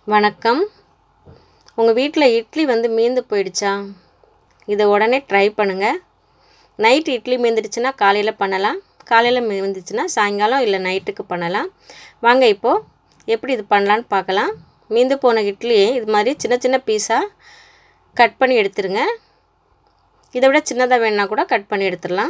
வணக்கம் உங்கள் வீட்டில் இட்லி வந்து மீந்து போயிடுச்சா இதை உடனே ட்ரை பண்ணுங்கள் நைட் இட்லி மீந்துடுச்சுன்னா காலையில் பண்ணலாம் காலையில் மீந்துச்சுன்னா சாயங்காலம் இல்லை நைட்டுக்கு பண்ணலாம் வாங்க இப்போது எப்படி இது பண்ணலான்னு பார்க்கலாம் மீந்து போன இட்லியை இது மாதிரி சின்ன சின்ன பீஸாக கட் பண்ணி எடுத்துருங்க இதை விட சின்னதாக வேணுன்னா கூட கட் பண்ணி எடுத்துடலாம்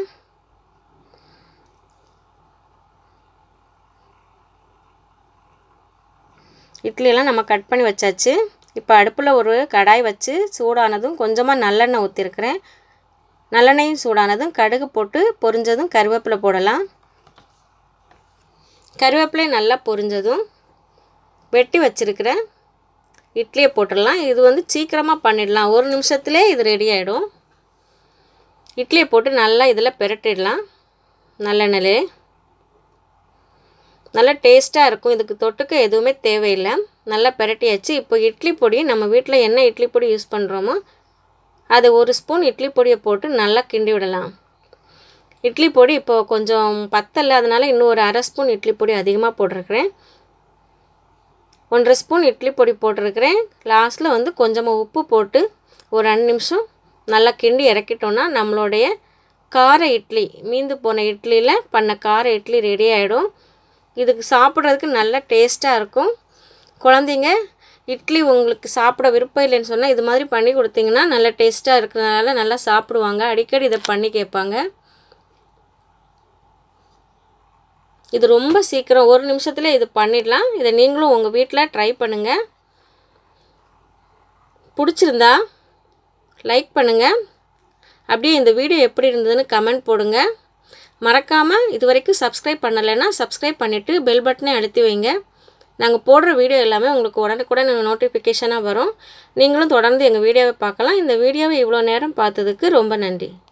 இட்லியெல்லாம் நம்ம கட் பண்ணி வச்சாச்சு இப்போ அடுப்பில் ஒரு கடாய் வச்சு சூடானதும் கொஞ்சமாக நல்லெண்ணெய் ஊற்றிருக்கிறேன் நல்லெண்ணெயும் சூடானதும் கடுகு போட்டு பொரிஞ்சதும் கருவேப்பிலை போடலாம் கருவேப்பிலை நல்லா பொரிஞ்சதும் வெட்டி வச்சுருக்கிற இட்லியை போட்டுடலாம் இது வந்து சீக்கிரமாக பண்ணிடலாம் ஒரு நிமிஷத்துலேயே இது ரெடி ஆகிடும் இட்லியை போட்டு நல்லா இதில் பெரட்டிடலாம் நல்லெண்ணெயிலே நல்லா டேஸ்ட்டாக இருக்கும் இதுக்கு தொட்டுக்க எதுவுமே தேவையில்லை நல்லா பெரட்டியாச்சு இப்போ இட்லி பொடி நம்ம வீட்டில் என்ன இட்லி பொடி யூஸ் பண்ணுறோமோ அது ஒரு ஸ்பூன் இட்லி பொடியை போட்டு நல்லா கிண்டி விடலாம் இட்லி பொடி இப்போது கொஞ்சம் பத்தலை அதனால் இன்னும் ஒரு அரை ஸ்பூன் இட்லி பொடி அதிகமாக போட்டிருக்கிறேன் ஒன்றரை ஸ்பூன் இட்லி பொடி போட்டிருக்கிறேன் லாஸ்ட்டில் வந்து கொஞ்சமாக உப்பு போட்டு ஒரு ரெண்டு நிமிஷம் நல்லா கிண்டி இறக்கிட்டோன்னா நம்மளுடைய கார இட்லி மீந்து போன இட்லியில் பண்ண கார இட்லி ரெடி ஆகிடும் இதுக்கு சாப்பிட்றதுக்கு நல்ல டேஸ்ட்டாக இருக்கும் குழந்தைங்க இட்லி உங்களுக்கு சாப்பிட விருப்பம் இல்லைன்னு சொன்னால் இது மாதிரி பண்ணி கொடுத்தீங்கன்னா நல்ல டேஸ்ட்டாக இருக்கிறதுனால நல்லா சாப்பிடுவாங்க அடிக்கடி இதை பண்ணி கேட்பாங்க இது ரொம்ப சீக்கிரம் ஒரு நிமிஷத்தில் இது பண்ணிடலாம் இதை நீங்களும் உங்கள் வீட்டில் ட்ரை பண்ணுங்கள் பிடிச்சிருந்தா லைக் பண்ணுங்கள் அப்படியே இந்த வீடியோ எப்படி இருந்ததுன்னு கமெண்ட் போடுங்க மறக்காமல் இது வரைக்கும் சப்ஸ்கிரைப் பண்ணலைன்னா சப்ஸ்கிரைப் பண்ணிவிட்டு பெல் பட்டனை அழுத்தி வைங்க நாங்கள் போடுற வீடியோ எல்லாமே உங்களுக்கு உடனுக்குடன் நோட்டிஃபிகேஷனாக வரும் நீங்களும் தொடர்ந்து எங்கள் வீடியோவை பார்க்கலாம் இந்த வீடியோவை இவ்வளோ நேரம் பார்த்ததுக்கு ரொம்ப நன்றி